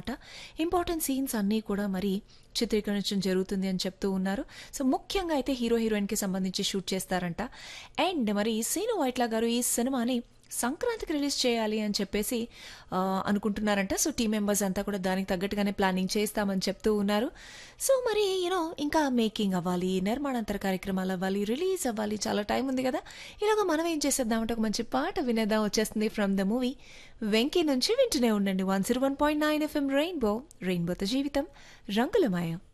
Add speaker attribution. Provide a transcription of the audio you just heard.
Speaker 1: ఉంటుందన్నమాట important scenes అన్నీ కూడా మరి చిత్రీకరించడం జరుగుతుంది అని చెప్తూ ఉన్నారు సో ముఖ్యంగా అయితే హీరో హీరోయిన్కి సంబంధించి షూట్ చేస్తారంట అండ్ మరి సీను వైట్లా గారు ఈ సినిమాని సంక్రాంతికి రిలీజ్ చేయాలి అని చెప్పేసి ఆ, అనుకుంటున్నారంట సో టీం మెంబర్స్ అంతా కూడా దానికి తగ్గట్టుగానే ప్లానింగ్ చేస్తామని చెప్తూ ఉన్నారు సో మరి యూనో ఇంకా మేకింగ్ అవ్వాలి నిర్మాణాంతర కార్యక్రమాలు అవ్వాలి రిలీజ్ అవ్వాలి చాలా టైం ఉంది కదా ఇలాగ మనం ఏం చేసేద్దామంటే ఒక మంచి పాట వినేద్దాం వచ్చేస్తుంది ఫ్రమ్ ద మూవీ వెంకీ నుంచి వింటూనే ఉండండి one zero one point nine FM rainbow రెయిన్బోతో జీవితం రంగులమయం